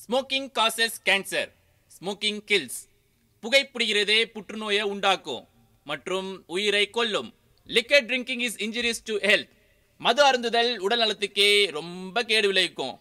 Smoking causes cancer smoking kills புகைப்பிடிக்கிறதே புற்றுநோயை உண்டாக்கும் மற்றும் உயிரை கொல்லும் liquor drinking is injurious to health மது அருந்துதல் உடல் நலத்துக்கே ரொம்ப கேடு விளைவிக்கும்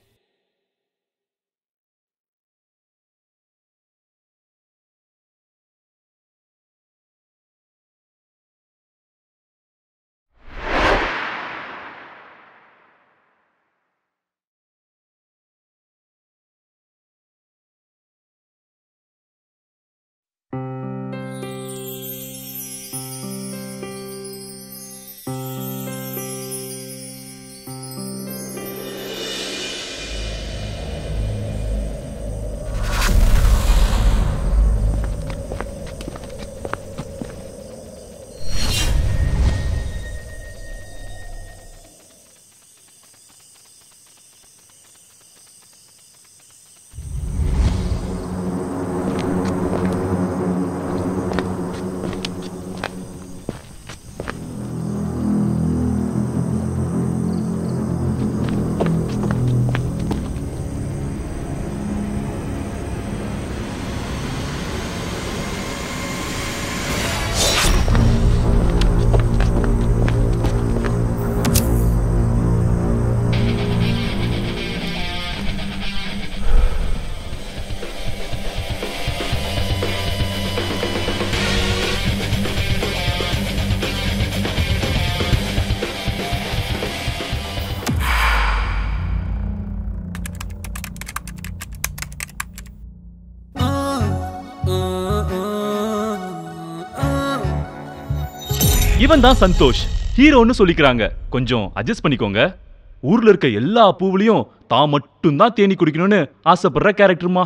இவன் தான் சந்தோஷ் ஹீரோன்னு சொல்லிக்கிறாங்க கொஞ்சம் அட்ஜஸ்ட் பண்ணிக்கோங்க ஊர்ல இருக்க எல்லா பூவுலையும் தான் மட்டும்தான் தேனி குடிக்கணும்னு ஆசைப்படுற கேரக்டருமா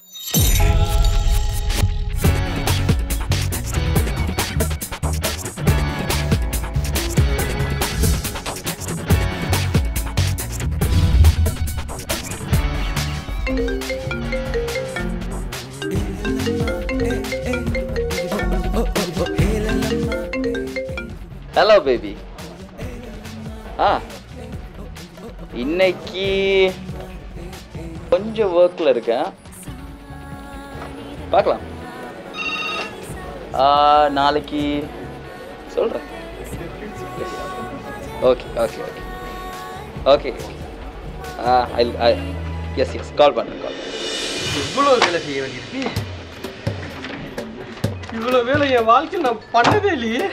ஹலோ பேபி ஆ இன்னைக்கு கொஞ்சம் ஒர்க்கில் இருக்கேன் பார்க்கலாம் ஆ, நாளைக்கு சொல்கிறேன் okay okay okay okay I I yes yes call பண்ணுறேன் கால் இவ்வளோ வேலை செய்ய வேண்டியிருக்கு இவ்வளோ வேலை என் வாழ்க்கையில் நான் பண்ணதே இல்லையே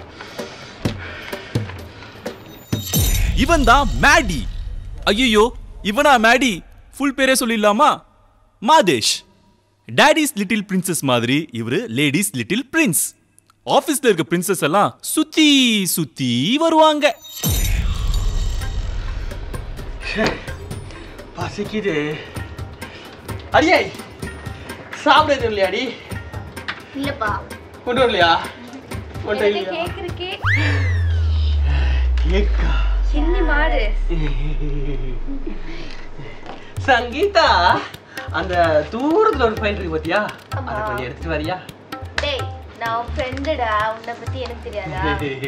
இவன் தான் மேடி ஐயோ இவனா மேடி ஃபுல் பேரே சொல்லிடலாமா மாதேஷ் டாடிஸ் லிட்டில் பிரின்சஸ் மாதிரி இவரு லேடிஸ் லிட்டில் பிரின்ஸ் ஆபீஸ்ல இருக்க பிரின்சஸ் எல்லாம் சுத்தி சுத்தி வருவாங்க பசிக்குது அடியே சாப்பிட இல்லையாடி இல்லப்பா கொண்டு வரலையா கொண்டு எனக்கு வரலையா கேக் இருக்கே கேக்கா சின்னி மாடு சங்கீதா அந்த தூரத்துல ஒரு ஃபைல் இருக்கு பாத்தியா ஆமா. அதை கொஞ்சம் எடுத்துட்டு வரியா டேய் நான் உன் ஃப்ரெண்டுடா உன்னை பத்தி எனக்கு தெரியாதா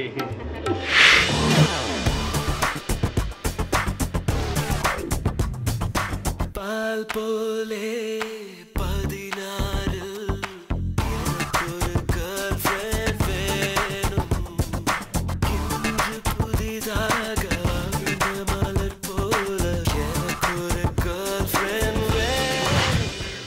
பால் போலே பதினாறு எனக்கொரு girlfriend வேணும். இன்று புதிதாக வாழ்ந்த மலர் போல எனக்கொரு girlfriend வேணும்.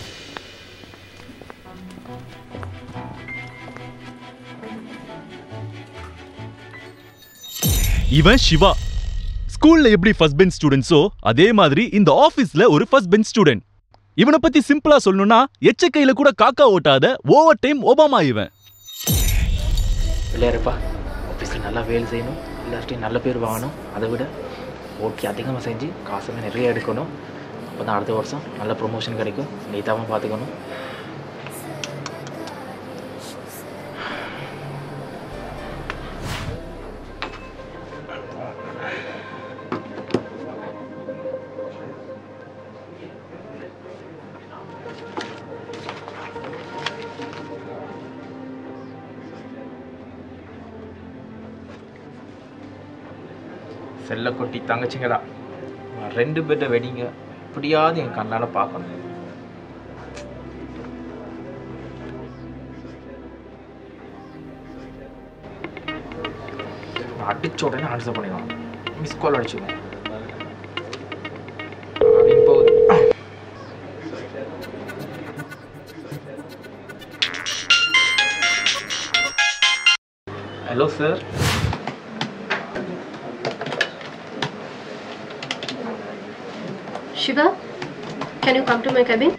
இவன் சிவா ஸ்கூல்ல எப்படி ஃபர்ஸ்ட் பெஞ்ச் ஸ்டூடெண்ட்ஸோ அதே மாதிரி இந்த ஆபீஸ்ல ஒரு ஃபர்ஸ்ட் பெஞ்ச் ஸ்டூடெண்ட் இவனை பத்தி சிம்பிளா சொல்லணும்னா எச்சக்கையில கூட காக்கா ஓட்டாத ஓவர் டைம் ஒபாமா இவன் விளையாடுப்பா ஆஃபீஸில் நல்லா வேலை செய்யணும் எல்லார்ட்டையும் நல்ல பேர் வாங்கணும் அதை விட ஓகே அதிகமாக செஞ்சு காசுமே நிறைய எடுக்கணும் அப்போ தான் அடுத்த வருஷம் நல்ல ப்ரொமோஷன் கிடைக்கும் நீட்டாகவும் பார்த்துக்கணும் செல்ல கொட்டி தங்கச்சிங்க தான் ரெண்டு பேர்ட்ட வெடிங்க எப்படியாவது என் கண்ணால் பார்க்கணும் அடிச்ச உடனே ஆன்சர் பண்ணிடலாம் மிஸ் கால் அடிச்சுக்கோங்க இப்போ hello sir Shiva, can you come to my cabin?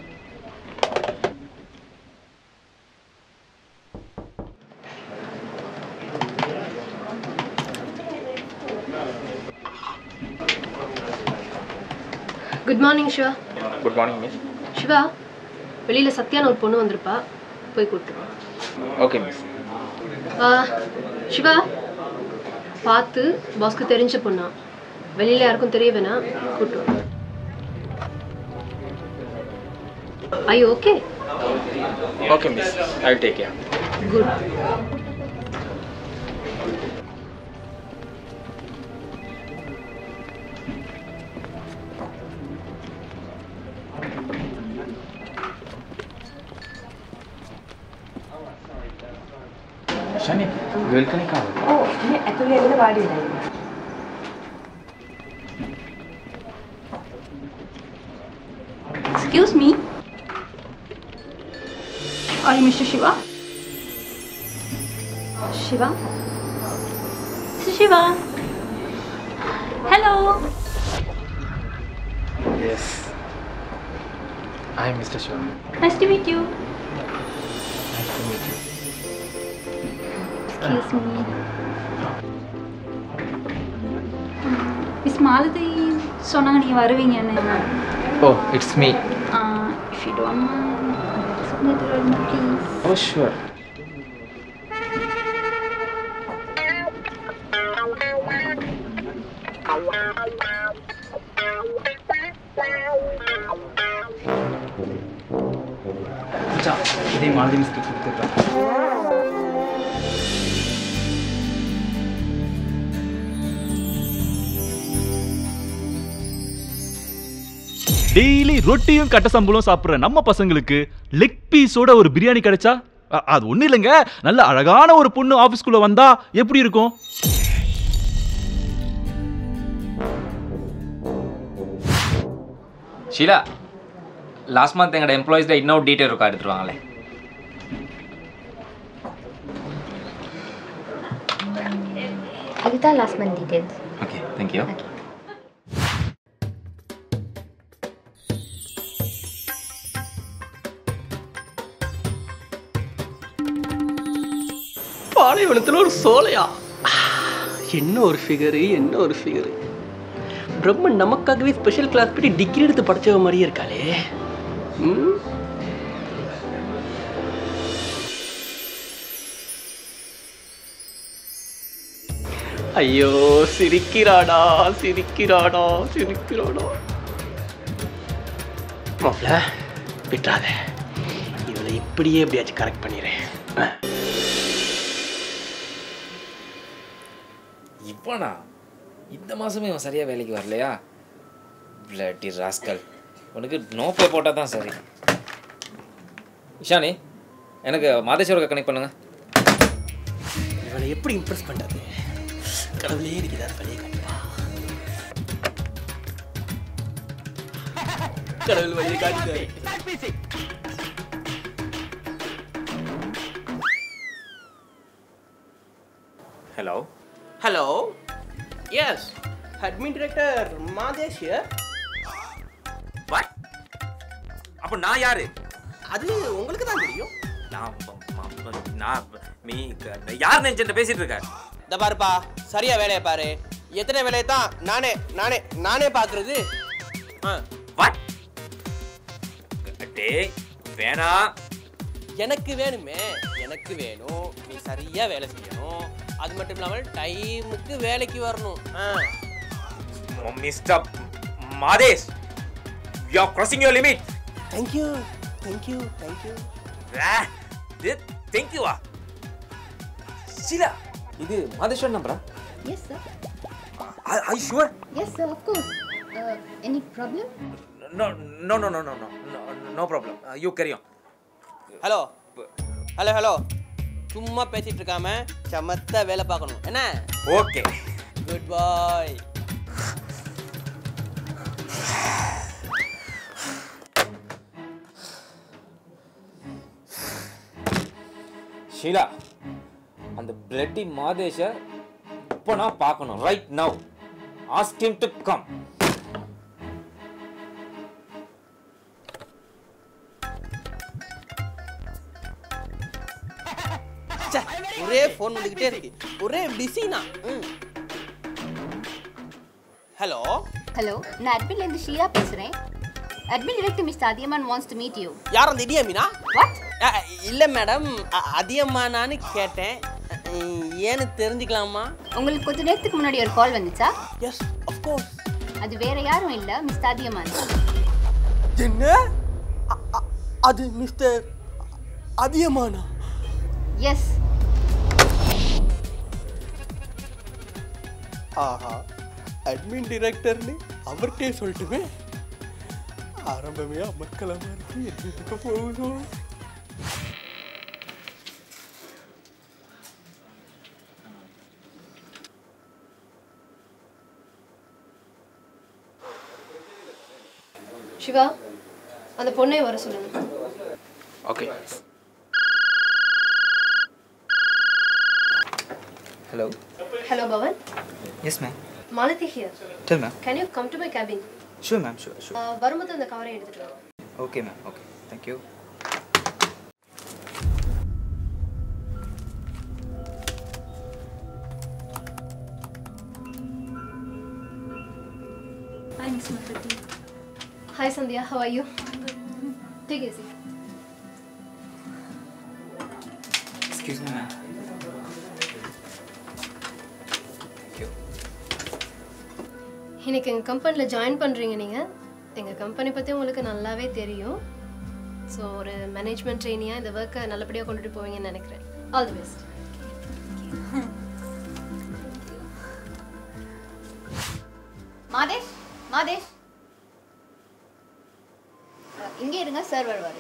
Good morning Shiva good morning miss Shiva வெளியில் சத்யான்னு ஒரு பொண்ணு வந்திருப்பா போய் கூப்பிட்டு வா. ஓகே மிஸ் ஆ, சிவா பார்த்து பாஸ்க்கு தெரிஞ்ச பொண்ணா வெளியில் யாருக்கும் தெரிய வேணாம் கூப்பிட்டு வா. I okay okay miss I take care good ஷானி വെൽക്കണി കാവ് Excuse me. Are you Mr. Shiva? Shiva? Mr. Shiva? Hello. Yes I am mister ഷോ Nice to meet you. Nice to meet you Excuse me. Miss Malathi சொன்னாங்க நீங்கள் வருவீங்கன்னு oh it's me if you don't mind please oh sure மச்சான் இதே மாலதி மிஸ்க்கு கொடுத்துருக்கேன் daily ரொட்டியும் கட்ட சம்பளம் சாப்பிட்ற நம்ம பசங்களுக்கு லெக் பீஸோட ஒரு பிரியாணி கிடைச்சா அ- அது ஒன்றும் இல்லைங்க நல்ல அழகான ஒரு பொண்ணு ஆஃபீஸ்க்குள்ள வந்தா எப்படி இருக்கும் ஷீலா லாஸ்ட் மந்த் எங்களோட எம்ப்ளாயிஸ்ட இன்னொரு டீட்டெயில் இருக்கா எடுத்துட்டு வாங்களே இதுதான் last month details okay thank you பாலைவனத்தில் ஒரு சோலையா என்ன ஒரு ஃபிகரு என்ன ஒரு ஃபிகரு பிரம்மன் நமக்காகவே ஸ்பெஷல் கிளாஸ் படி டிகிரி எடுத்து படிச்சவ மாதிரியே இருக்காளே ம் ஐயோ சிரிக்கிறாடா சிரிக்கிறாடா சிரிக்கிறாடா மாப்ள விட்டுறாத இவளை இப்படியே எப்படியாச்சும் கரெக்ட் பண்ணிடுறேன் ஆ இவனா இந்த மாதமே இவன் சரியாக வேலைக்கு வரலையா பிளட்டி ராஸ்கல் உனக்கு நோ பே போட்டால் தான் சரி இஷானி எனக்கு மாதேஸ்வரரை கனெக்ட் பண்ணுங்க இவனை எப்படி இம்ப்ரெஸ் பண்றது கடவுளே எனக்கு ஏதாவது வழியை காட்டுவா கடவுள் வழியை காட்டுதாரு hello hello yes admin director Madesh here. What அப்போ நான் யாரு அது உங்களுக்கு தான் தெரியும் நான் ப- ம- நான் மீ யார் நினச்சிட்டு பேசிட்டு இருக்க இந்த பாருப்பா சரியா வேலையை பாரு எத்தனை வேலையை தான் நானே நானே நானே பார்க்கறது ஆ வாட் டே வேணாம் எனக்கு வேணுமே எனக்கு வேணும் நீ சரியா வேலை செய்யணும் அது மட்டும் இல்லாமல் டைமுக்கு வேலைக்கு வரணும் ஆ mister Madesh you are crossing your limit thank you thank you thank you தேங்க்யூவா ஷீலா இது மாதேஸ்வர் நம்பரா yes sir I sure yes sir of course any problem no no no no no no no problem you carry on hello hello hello சும்மா பேசிட்டு இருக்காம சமத்த வேலை பார்க்கணும் என்ன okay good பாய் ஷீலா அந்த பிளட்டி மாதேஷ இப்போ நான் பார்க்கணும் right now ask him to come ச்சே, ஒரே ஃபோன் வந்துக்கிட்டே இருக்கு ஒரே பிஸினா ஹலோ ஹலோ நான் அட்மின்லேருந்து ஷீலா பேசுகிறேன் admin director mister Athiyaman wants to meet you யார் அந்த இடியாமினா வாட் இல்லை மேடம் அதிகமானான்னு கேட்டேன் அஹ், ஏன்னு தெரிஞ்சுக்கலாமா உங்களுக்கு கொஞ்ச நேரத்துக்கு முன்னாடி ஒரு கால் வந்துச்சா எஸ் அஃப்கோர்ஸ் அது வேற யாரும் இல்லை மிஸ்டர் அதியமான் என்ன அ- அ- அது மிஸ்டர் அதியமானா எஸ் ஆஹா அட்மின் டிரெக்டர்னு அவர்கிட்டே சொல்லட்டுமே ஆரம்பமே அமர்க்கலமா இருக்கு என்ன இருக்க போகுதோ சிவா அந்த பொண்ணை வர சொல்லுங்க okay hello hello Pavan yes ma'am Malathi here tell ma'am can you come to my cabin sure ma'am sure sure வரும்போது அந்த கவரை எடுத்துட்டு வாங்க okay ma'am okay thank you Hi, Miss Mukherjee. Hi Sandhya how are you take it excuse me ma'am thank you இன்னைக்கு எங்கள் கம்பெனியில் join பண்ணுறீங்க நீங்கள் எங்கள் கம்பெனி பற்றி உங்களுக்கு நல்லாவே தெரியும் ஸோ ஒரு மேனேஜ்மெண்ட் ட்ரெயினியாக இந்த ஒர்க்கை நல்லபடியாக கொண்டுட்டு போவீங்கன்னு நினைக்கிறேன் all the best Madesh Madesh ah, இங்கே இருங்க சார் வருவார்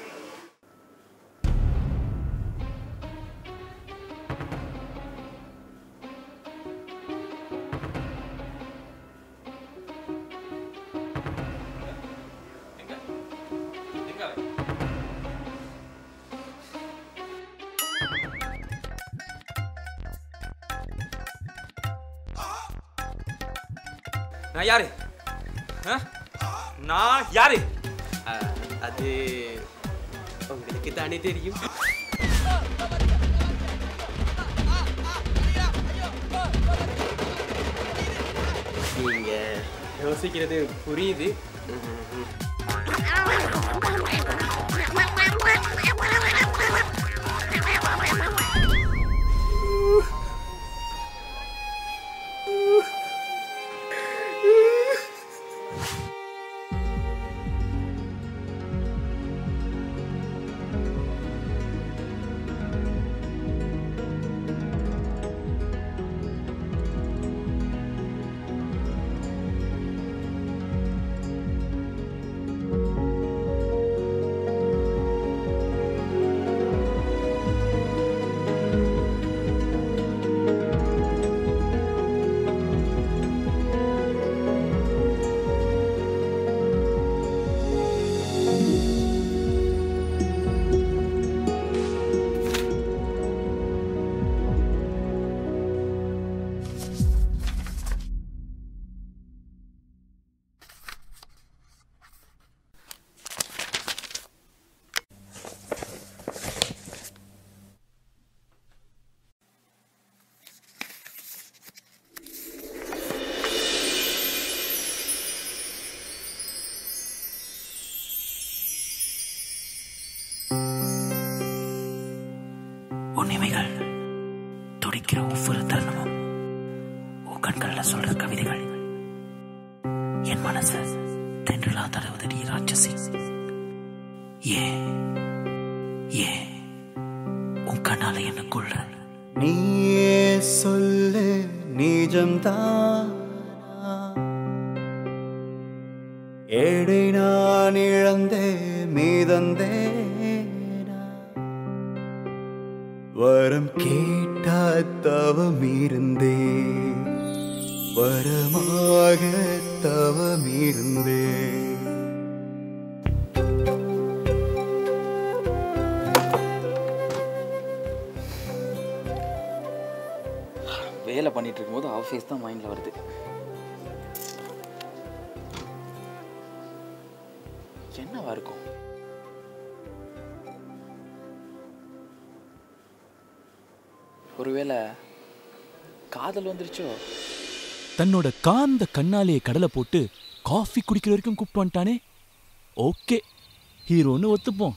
நான் யாரு ஆ? நான் யாரு அது உங்களுக்கு தானே தெரியும் நீங்க யோசிக்கிறது புரியுது உன்னிமைகள் துடிக்கிற ஒவ்வொரு தருணமும் உன் கண்கள்ல சொல்ற கவிதைகள் என் மனசு தென்றலா தடவுதடி ராட்சசி ஏன் ஏன் உன் கண்ணால என்ன கொள்ற நீயே சொல்லு நிஜம்தான் ஏடை நான் இழந்தே மீதந்தே வரம் கேட்டா தவம் இருந்தே வரமாக தவம் இருந்தே வேலை பண்ணிட்டு இருக்கும்போது அவ ஃபேஸ் தான் மைண்டில் வருது என்னவா இருக்கும் ஒருவேளை காதல் வந்துருச்சோ தன்னோட காந்த கண்ணாலேயே கடலை போட்டு காஃபி குடிக்கிற வரைக்கும் கூப்பிட்டு வந்துட்டானே ஓகே ஹீரோன்னு ஒத்துப்போம்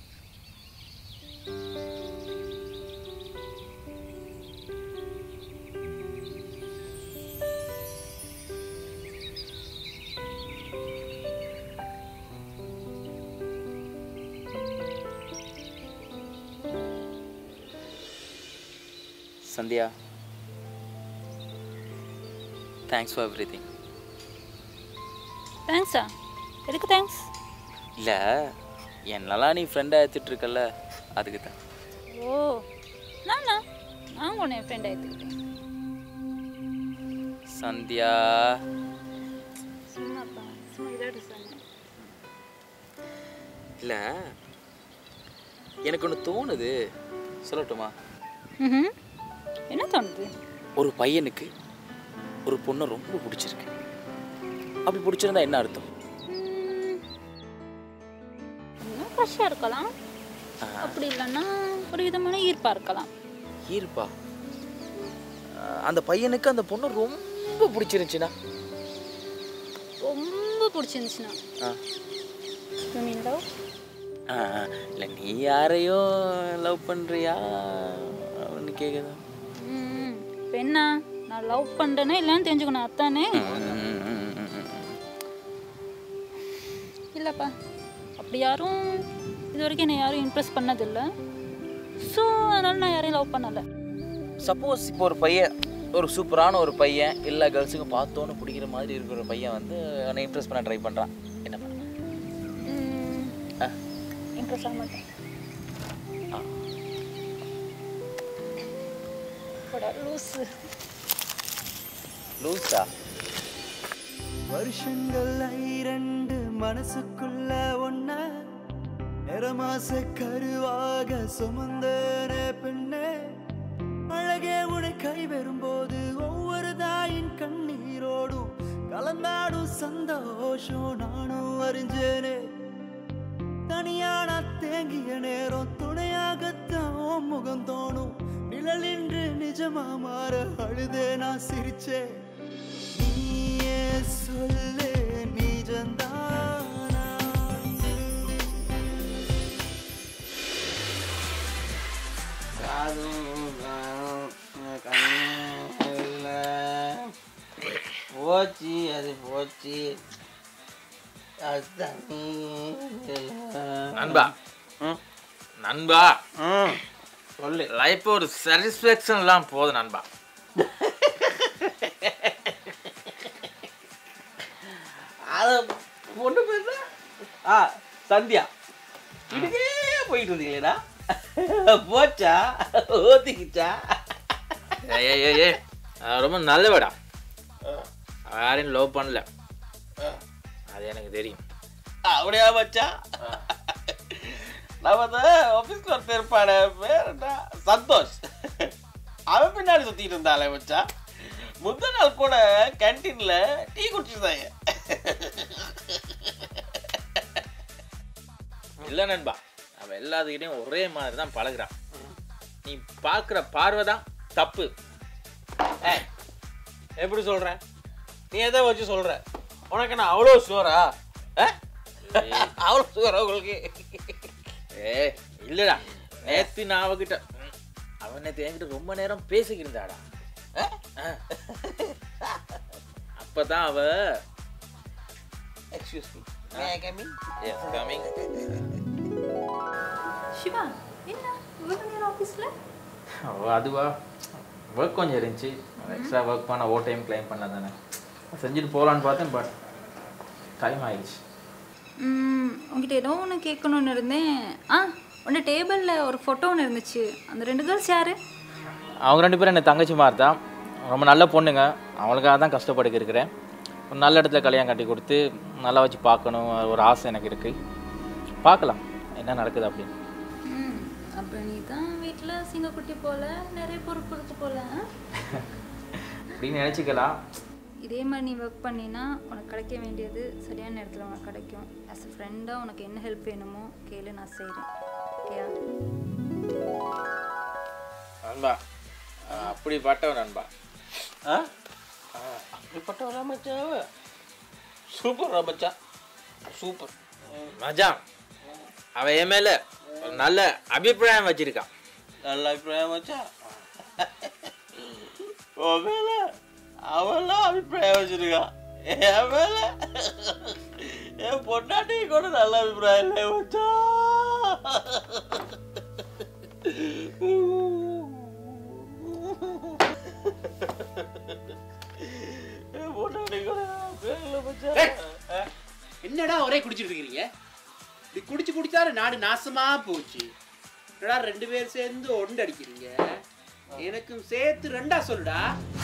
Sandhya thanks for everything தேங்க்ஸா எதுக்கு தேங்க்ஸ் இல்லை என்னெல்லாம் நீ ஃப்ரெண்டாக எடுத்துட்டு இருக்கல அதுக்கு தான் ஓ நானா நான் உன்னை என் ஃப்ரெண்ட் ஆயிடுத்துக்கிட்டேன் சந்தியா சும்மாப்பா சும்மா விளையாட்டு சொன்னேன் இல்லை எனக்கு ஒன்று தோணுது சொல்லட்டுமா ம் என்ன தோணுது ஒரு பையனுக்கு ஒரு பொண்ணை ரொம்ப பிடிச்சிருக்கு அப்படி பிடிச்சிருந்தா என்ன அர்த்தம் இன்னும் ஃப்ரெஷ்ஷாக இருக்கலாம் அப்படி இல்லைன்னா ஒரு விதமான ஈர்ப்பாக இருக்கலாம் ஈர்ப்பா அஹ் அந்த பையனுக்கு அந்த பொண்ணு ரொம்ப பிடிச்சிருந்துச்சுன்னா ரொம்ப பிடிச்சிருந்துச்சுன்னா ஆ யூ மீன் லவ் இல்லை நீ யாரையும் லவ் பண்ணுறியா அப்படின்னு கேட்குதா ம் இப்போ என்ன நான் லவ் பண்ணுறேன்னா இல்லைன்னு தெரிஞ்சுக்கணும் அத்தானே இல்லைப்பா அப்படி யாரும் இது வரைக்கும் என்னை யாரும் இம்ப்ரெஸ் பண்ணதில்லை ஸோ அதனால நான் யாரையும் லவ் பண்ணலை சப்போஸ் இப்போ ஒரு பையன் ஒரு சூப்பரான ஒரு பையன் எல்லா கேர்ள்ஸுக்கும் பார்த்தோன்னு பிடிக்கிற மாதிரி இருக்கிற ஒரு பையன் வந்து என்னை இம்ப்ரெஸ் பண்ண ட்ரை பண்ணுறான் என்ன பண்ண ஆ இம்ப்ரெஸ் ஆக மாட்டேன் போடா, லூசு லூஸா வருஷங்கள் இரண்டு மனசுக்குள்ள ஒன்ன நிறமாச கருவாக சுமந்தனே பெண்ணே அழகே உனை கை வரும்போது ஒவ்வொரு தாயின் கண்ணீரோடும் கலந்தாடும் சந்தோஷம் நானும் அறிஞ்சேனே தனியான தேங்கிய நேரம் துணையாகத்தான் உன் முகம் தோணும் நிழலின்று நிஜமா மாற அழுதே நான் சிரிச்சேன் நீயே சொல்லு நிஜந்தானா போச்சு அது போச்சு அதுதான் நண்பா நண்பா சொல்லு லைஃப் ஒரு சாட்டிஸ்ஃபேக்ஷன் எல்லாம் போதும் நண்பா அத பொண்ணு பேச ஆ சந்தியா இதுக்கே போயிட்டு இருந்தீங்களேடா போச்சா ஓத்திக்கிச்சா ஏய் ஏய், ஏய் ஏய் அவ ரொம்ப நல்லவடா அவ யாரையும் லவ் பண்ணல அது எனக்கு தெரியும் அப்படியா மச்சா நம்ம அந்த ஆஃபீஸ்க்கு ஒருத்தர் இருப்பானே பேர் என்ன சந்தோஷ் அவன் பின்னாடி சுத்திட்டு இருந்தாளே மச்சா முந்த நாள் கூட கேன்டீன்ல டீ குடிச்சிருந்தாங்க இல்ல நண்பா அவ எல்லாத்துக்கிட்டையும் ஒரே மாதிரி தான் பழகுறான் நீ பார்க்குற பார்வை தான் தப்பு ஏய், எப்படி சொல்ற நீ எதை வச்சு சொல்ற உனக்கு நான் அவ்வளோ சுவரா அவ்வளோ சுவரா உங்களுக்கு ஏ இல்லடா நேத்து நான் அவகிட்ட ம், அவ நேத்து என்கிட்ட ரொம்ப நேரம் பேசிக்கிருந்தாடா ஆ. அப்பதான் அவ excuse me may I come in yes coming Shiva என்ன இவ்வளோ நேரம் ஆஃபீஸில் அதுவா ஒர்க் கொஞ்சம் இருந்துச்சு எக்ஸ்ட்ரா ஒர்க் பண்ண ஓ டைம் கிளைம் பண்ண தானே செஞ்சுட்டு போகலான்னு பார்த்தேன் பட் டைம் ஆயிடுச்சு உங்ககிட்ட ஏதோ ஒன்று கேட்கணுன்னு இருந்தேன் ஆ உன்ன டேபிளில் ஒரு ஃபோட்டோ ஒன்று இருந்துச்சு அந்த ரெண்டு கேர்ள்ஸ் யாரு அவங்க ரெண்டு பேரும் எனக்கு தங்கச்சி மாதிரி தான் ரொம்ப நல்ல பொண்ணுங்க அவங்களுக்காக தான் கஷ்டப்பட்டு இருக்கிறேன் ஒரு நல்ல இடத்துல கல்யாணம் கட்டி கொடுத்து நல்லா வச்சு பார்க்கணும் ஒரு ஆசை எனக்கு இருக்குது பார்க்கலாம் என்ன நடக்குது அப்படின்னு ம் அப்போ நீ தான் வீட்டில் சிங்கக்குட்டி போல நிறைய பொறுப்பு இருக்கு போல ஆ? அப்படின்னு நினச்சிக்கலாம் இதே மாதிரி நீ ஒர்க் பண்ணினா உனக்கு கிடைக்க வேண்டியது சரியான நேரத்தில் உனக்கு கிடைக்கும் ஆஸ் அ ஃப்ரெண்டாக உனக்கு என்ன ஹெல்ப் வேணுமோ கேளு நான் செய்கிறேன் ஓகேயா நண்பா அப்படிப்பட்டவன் நண்பா ஆ அப்படிப்பட்டவரா மச்சான் சூப்பர் மச்சான் சூப்பர் மச்சான் அவன் என் மேல ஒரு நல்ல அபிப்பிராயம் வச்சிருக்கான் நல்ல அபிப்பிராயம் மச்சான் உன் மேல அவெல்லாம் அபிப்பிராயம் வச்சிருக்கான் என் மேல என் பொண்டாட்டி கூட நல்ல அபிப்பிராயம் இல்லை மச்சான் என் பொண்டாட்டி கூட நல்ல மச்சான் என்னடா ஒரே குடிச்சிட்டு இருக்கீங்க இப்படி குடிச்சு குடிச்சாரு நாடு நாசமா போச்சு என்னடா ரெண்டு பேர் சேர்ந்து ஒண்டு அடிக்கிறீங்க எனக்கும் சேர்த்து ரெண்டா சொல்லுடா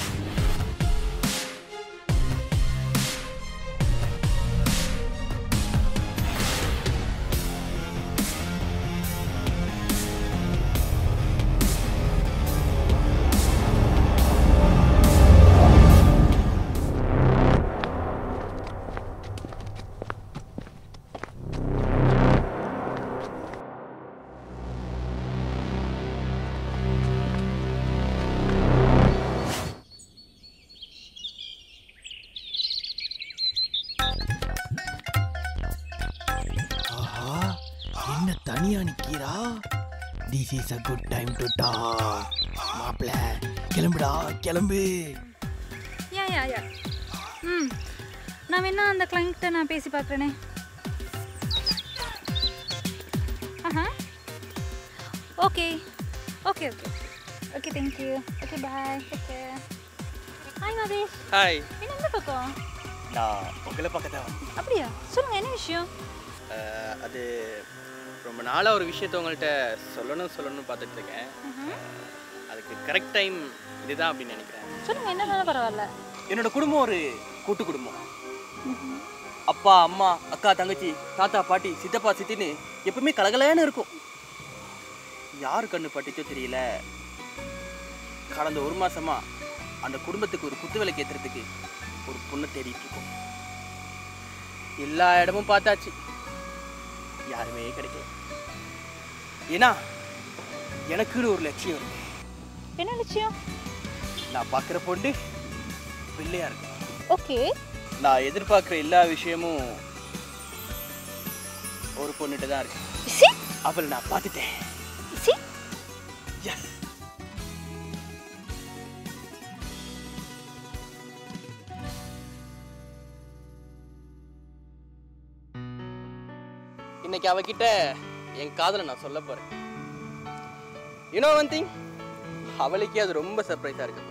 ஆஹா என்ன தனியா நிக்கிறா this is a good time to talk மாப்ள கிளம்புடா கிளம்பு யா யா யா ம் நான் வேணா அந்த கிளைண்ட்டை நான் பேசி பார்க்குறேனே ஆஹா okay okay okay okay thank you okay bye okay hi Madesh hi என்ன இந்த பக்கம் நான் உங்களை பார்க்க தான் வந்தேன். அப்படியா சொல்லுங்க என்ன விஷயம் அஹ், அது ரொம்ப நாளாக ஒரு விஷயத்த உங்கள்கிட்ட சொல்லணும் சொல்லணும்னு பார்த்துட்டு இருக்கேன் ம்ஹும். அதுக்கு கரெக்ட் டைம் இதுதான் அப்படின்னு நினைக்கிறேன் சொல்லுங்க என்ன இருந்தாலும் பரவாயில்ல என்னோட குடும்பம் ஒரு கூட்டு குடும்பம் அப்பா அம்மா அக்கா தங்கச்சி தாத்தா பாட்டி சித்தப்பா சித்தின்னு எப்பவுமே கலகலன்னு இருக்கும் யார் கண்ணு பட்டுச்சோ தெரியல கடந்த ஒரு மாசமா அந்த குடும்பத்துக்கு ஒரு குத்து விளக்கு ஏத்துறதுக்கு ஒரு பொண்ணு தேடிட்டு இருக்கோம் எல்லா இடமும் பார்த்தாச்சு யாருமே கிடைக்கல ஏன்னா எனக்குன்னு ஒரு லட்சியம் இருக்கு என்ன லட்சியம் நான் பார்க்குற பொண்ணு பிள்ளையா இருக்கு ஓகே நான் எதிர்பார்க்குற எல்லா விஷயமும் ஒரு பொண்ணுகிட்ட தான் இருக்கு அவளை நான் பார்த்துட்டேன் Yes. இன்னைக்கு அவகிட்ட என் காதலை நான் சொல்ல போறேன் யூனோ ஒன் திங் அவளுக்கே அது ரொம்ப சர்ப்ரைஸாக இருக்கு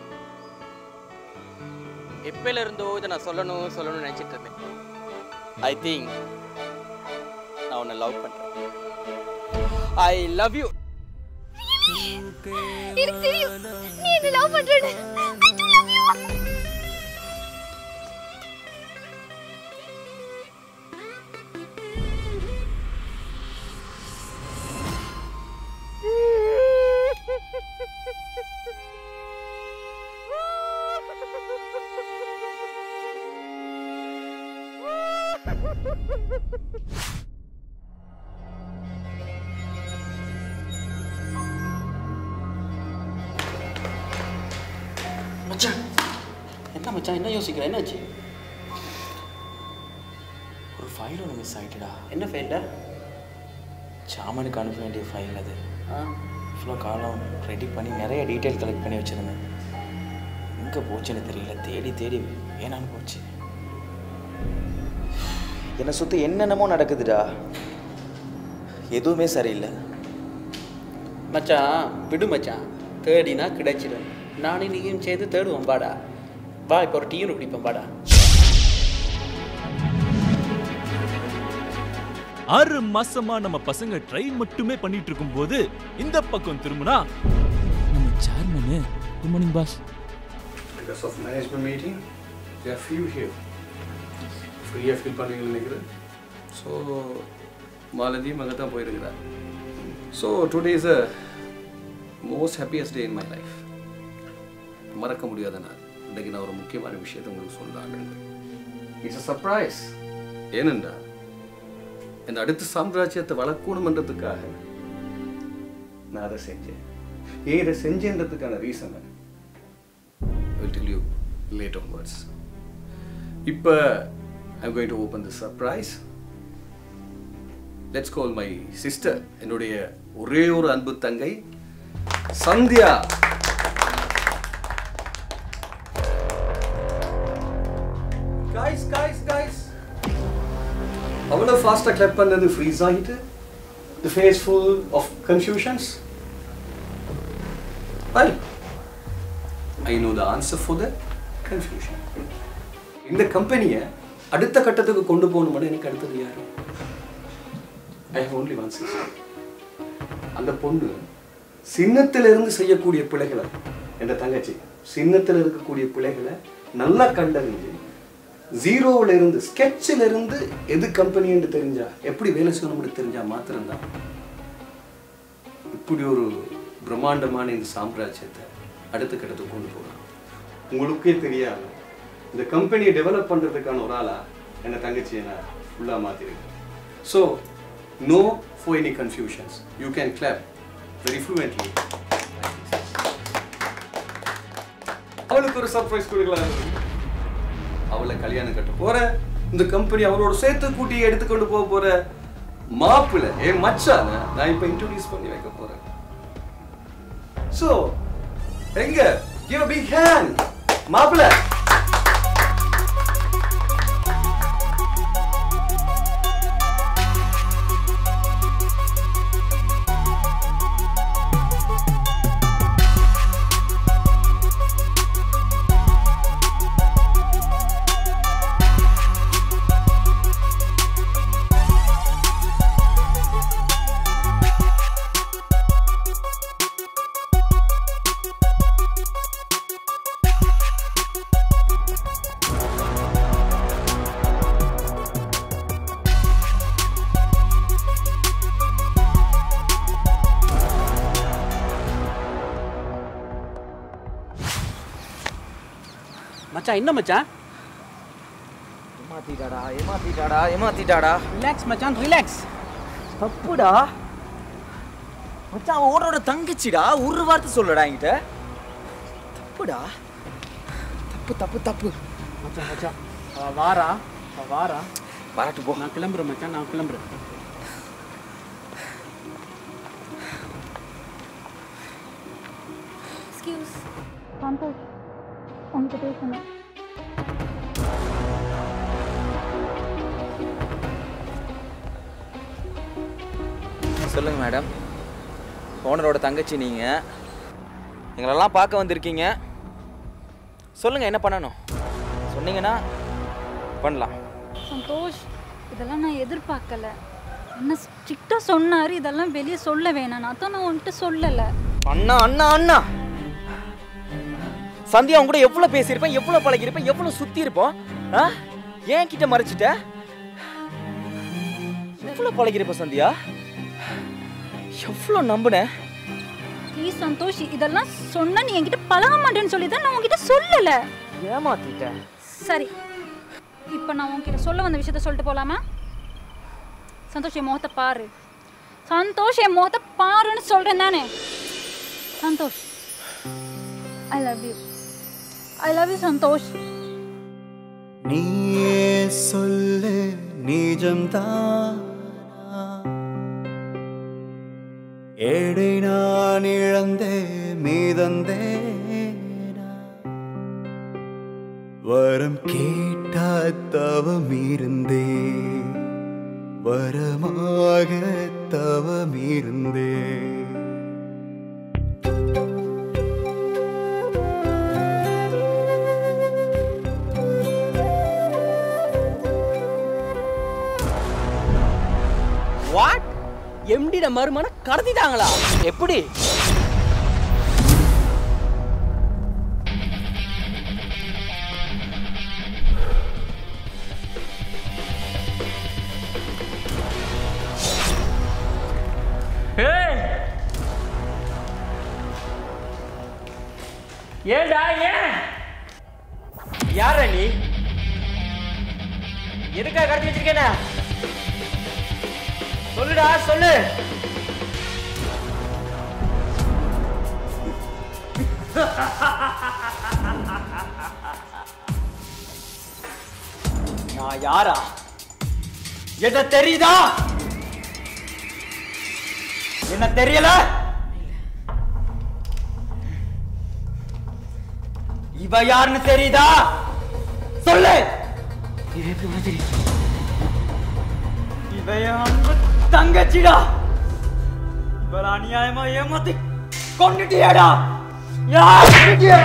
எப்பயில இருந்தோ இதை நான் சொல்லணும் சொல்லணும்னு நினச்சிட்டு இருந்தேன் ஐ திங்க் நான் உன்னை லவ் பண்றேன் ஐ லவ் யூ எனக்கு தெரியும் நீ என்ன லவ் பண்றேன்னு I do love you. மச்சான் என்ன மச்சான் என்ன யோசிக்கிற என்னாச்சு ஒரு ஃபைல் ஒன்று மிஸ் ஆகிட்டுடா என்ன ஃபைல்டா சாமனுக்கு அனுப்ப வேண்டிய ஃபைல் அது இவ்வளோ காலம் ரெடி பண்ணி நிறைய டீட்டெயில் கலெக்ட் பண்ணி வச்சுருந்தேன் எங்கே போச்சுன்னு தெரியல தேடி தேடி வேணான்னு போச்சு என்னை சுற்றி என்னென்னமோ நடக்குதுடா எதுவுமே சரியில்லை மச்சான் விடு மச்சான் தேடினா கிடைச்சிடும் நானும் நீயும் சேர்ந்து தேடுவோம் பாடா வா இப்போ ஒரு டீயும் குடிப்போம் பாடா ஆறு மாசமா நம்ம பசங்க ட்ரை மட்டுமே பண்ணிட்டு இருக்கும்போது இந்த பக்கம் திரும்பினா நம்ம சேர்மனு good morning boss Because of management meeting, there are few here. ஃப்ரீயாக ஃபீல் பண்ணுவீங்கன்னு நினைக்கிறேன் ஸோ மாலதியும் அங்கே தான் போயிருக்கிறார் so today is a most happiest day in my life மறக்க முடியாத நாள் இன்றைக்கு நான் ஒரு முக்கியமான விஷயத்தை உங்களுக்கு சொல்லலான்னு இட்ஸ் அ சர்ப்ரைஸ் ஏனென்றால் இந்த அடுத்த சாம்ராஜ்யத்தை வளர்க்கணுமன்றதுக்காக நான் அதை செஞ்சேன் ஏன் இதை செஞ்சேன்றதுக்கான reason will tell you later onwards. இப்போ I'm going to open the surprise. Let's call my sister, என்னுடைய ஒரே ஒரு அன்பு தங்கை சந்தியா guys guys guys அவ்வளோ ஃபாஸ்ட்டாக கிளப் பண்ணது ஃப்ரீஸ் ஆகிட்டு the face full of confusions well I know the answer for the confusion இந்த கம்பெனியை அடுத்த கட்டத்துக்கு கொண்டு போகணும் எனக்கு அடுத்தது யாரு I have only one sister அந்த பொண்ணு சின்னத்திலிருந்து செய்யக்கூடிய பிழைகளை என்ற தங்கச்சி சின்னத்தில் இருக்கக்கூடிய பிழைகளை நல்லா கண்டறிஞ்சு ஜீரோவில் இருந்து ஸ்கெட்சில் இருந்து எது கம்பெனி என்று தெரிஞ்சா எப்படி வேலை செய்யணும்னு தெரிஞ்சா மாத்திரம்தான் இப்படி ஒரு பிரம்மாண்டமான இந்த சாம்ராஜ்யத்தை அடுத்த கட்டத்துக்கு கொண்டு போகலாம் உங்களுக்கே தெரியாது இந்த கம்பெனியை டெவலப் பண்ணுறதுக்கான ஒரு ஆளா என்ன தங்கச்சியை நான் ஃபுல்லாக மாற்றிருக்கேன் so no for any confusions you can clap very fluently அவளுக்கு ஒரு சர்ப்ரைஸ் கொடுக்கலாம் அவளை கல்யாணம் கட்ட போற இந்த கம்பெனி அவளோட சேர்த்து கூட்டி எடுத்துக்கொண்டு போக போற மாப்பிள்ள என் மச்சான நான் இப்ப இன்ட்ரோடியூஸ் பண்ணி வைக்க போறேன் சோ எங்க give a big hand மாப்பிள்ள மச்சான் என்ன மச்சான் ஏமாத்திட்டாடா ஏமாத்திட்டாடா ஏமாத்திட்டாடா ரிலாக்ஸ் மச்சான் ரிலாக்ஸ் தப்புடா மச்சான் அவன் ஓடோட தங்கச்சிடா ஒரு வார்த்தை சொல்லடா என்கிட்ட தப்புடா தப்பு தப்பு தப்பு மச்சான் மச்சான் அவ வாரா அவ வாரா வரட்டு போ நான் கிளம்புறேன் மச்சான் நான் கிளம்புறேன் எக்ஸ்கியூஸ் சந்தோஷ் உங்ககிட்ட பேசணும் சொல்லுங்க மேடம் ஓனரோட தங்கச்சி நீங்க எங்களெல்லாம் பார்க்க வந்திருக்கீங்க சொல்லுங்க என்ன பண்ணணும் சொன்னீங்கன்னா பண்ணலாம் சந்தோஷ் இதெல்லாம் நான் எதிர்பார்க்கல என்ன ஸ்ட்ரிக்டாக சொன்னார் இதெல்லாம் வெளியே சொல்ல வேணாம் அதான் நான் உன்கிட்ட சொல்லலை அண்ணா அண்ணா அண்ணா சந்தியா உன் கூட எவ்வளவு பேசியிருப்பேன் எவ்வளவு பழகியிருப்பேன் எவ்வளவு சுத்தி இருப்போம் ஆ? ஏன் கிட்ட மறைச்சிட்ட எவ்வளவு பழகியிருப்ப சந்தியா எவ்வளவு நம்பினேன் ப்ளீஸ் சந்தோஷ் இதெல்லாம் சொன்னா நீ என்கிட்ட பழக மாட்டேன்னு சொல்லி தான் நான் உன்கிட்ட சொல்லலை ஏமாத்திட்டேன் சரி இப்போ நான் உன்கிட்ட சொல்ல வந்த விஷயத்த சொல்லிட்டு போலாமா சந்தோஷ் என் முகத்தை பாரு சந்தோஷ் என் முகத்தை பாருன்னு சொல்றேன் தானே Santhosh I love you I love you Santhosh நீயே சொல்லு நிஜம்தான் ஏடை நான் இழந்தே மீதந்தே வரம் கேட்டா தவம் இருந்தே வரமாக தவம் இருந்தே எம்டிட மருமான கடத்திட்டாங்களா எப்படி ஏண்டா ஏன் யார நீ எதுக்காக கடத்தி வச்சிருக்கேன சொல்லுடா சொல்லு நான் யாரா என்ன தெரியுதா என்ன தெரியல இவ யாருன்னு தெரியுதா சொல்லு இது எப்படி உனக்கு தெரியும் இவ என் அன்பு தங்கச்சிடா இவள அநியாயமா ஏமாத்தி கொண்டுட்டியாடா யார் கொண்டுட்டியா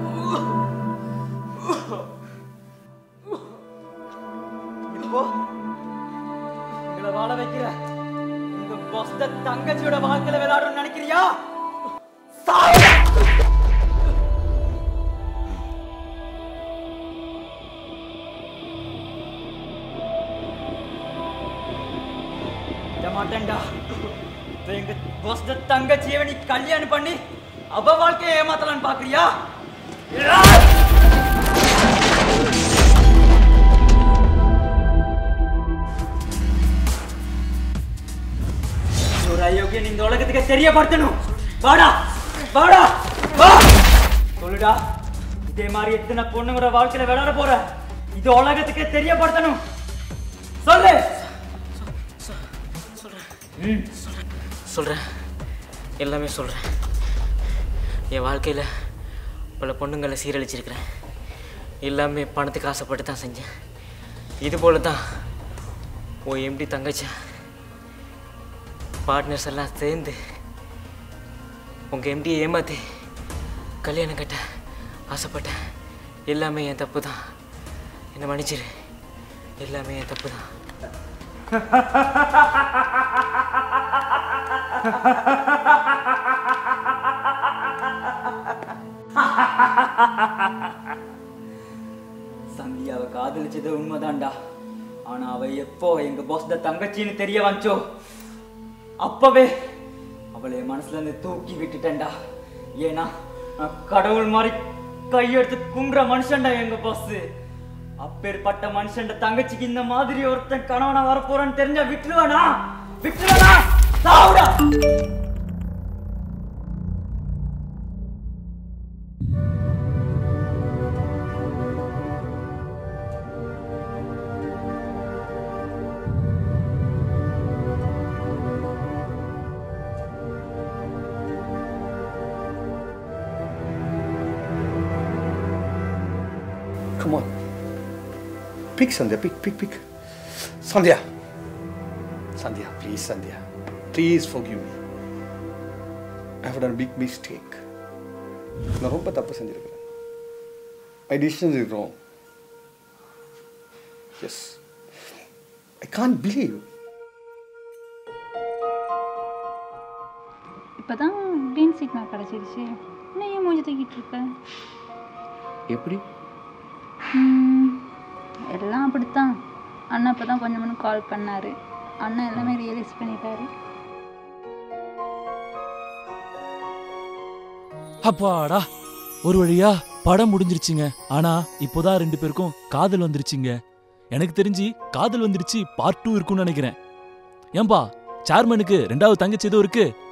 இப்போ எங்களை வாழ வைக்கிற இந்த பொஸ்த தங்கச்சியோட வாழ்க்கையில விளையாடணும்னு நினைக்கிறியா சாவுடா! விட மாட்டேன்டா இப்ப எங்க பொஸ்த தங்கச்சியை நீ கல்யாணம் பண்ணி அவ வாழ்க்கையை ஏமாத்தலான்னு பாக்குறியா ஒரு அயோக்கியன் இந்த உலகத்துக்கு தெரியப்படுத்தணும் வாடா வாடா வா சொல்லுடா இதே மாதிரி எத்தனை பொண்ணுங்கிற வாழ்க்கையில விளையாட போற இது உலகத்துக்கு தெரியப்படுத்தணும் சொல்லு ம் சொல்கிறேன் எல்லாமே சொல்கிறேன் என் வாழ்க்கையில் பல பொண்ணுங்களை சீரழிச்சிருக்கிறேன் எல்லாமே பணத்துக்கு ஆசைப்பட்டு தான் செஞ்சேன் இது போல தான் ஓ எம்டி தங்கச்சி பார்ட்னர்ஸ் எல்லாம் சேர்ந்து உங்கள் எம்டியை ஏமாற்றி கல்யாணம் கட்ட ஆசைப்பட்டேன் எல்லாமே என் தப்பு தான் என்னை மன்னிச்சிரு எல்லாமே என் தப்பு தான் சந்தியாவை காதலிச்சது உண்மைதான்டா ஆனா அவ எப்போ எங்க பாஸ் தங்கச்சின்னு தெரிய வந்துச்சோ அப்பவே அவளை என் மனசுல இருந்து தூக்கி விட்டுட்டேன்டா ஏன்னா நான் கடவுள் மாதிரி கையெடுத்து குங்குற மனுஷன்டா எங்க பாஸ் அப்பேற்பட்ட மனுஷன்ட தங்கச்சிக்கு இந்த மாதிரி ஒருத்தன் கணவனா வரப்போறான்னு தெரிஞ்சா விட்டுருவானா விட்டுருவானா சாவுடா Come on. Pick Sandhya, pick, pick, pick. Sandhya. Sandhya, please, Sandhya. Please forgive me. I have done a big mistake. நான் ரொம்ப தப்பு செஞ்சிருக்கிறேன் my decision is wrong yes I can't believe இப்போதான் க்ரீன் சிக்னல் கிடச்சிருச்சு இன்னும் ஏன் மூஞ்சி தூக்கிட்டு இருக்க எப்படி ம், எல்லாம் அப்படித்தான் அண்ணா இப்போ தான் கொஞ்சம் முன்ன கால் பண்ணாரு அண்ணன் எல்லாமே ரியலைஸ் பண்ணிட்டாரு அப்பாடா ஒரு வழியா படம் முடிஞ்சிருச்சுங்க ஆனா இப்போதான் ரெண்டு பேருக்கும் காதல் வந்துருச்சுங்க எனக்கு தெரிஞ்சு காதல் வந்துருச்சு பார்ட் டூ இருக்கும்னு நினைக்கிறேன் ஏன்பா சேர்மனுக்கு ரெண்டாவது தங்கச்சி எதுவும் இருக்கு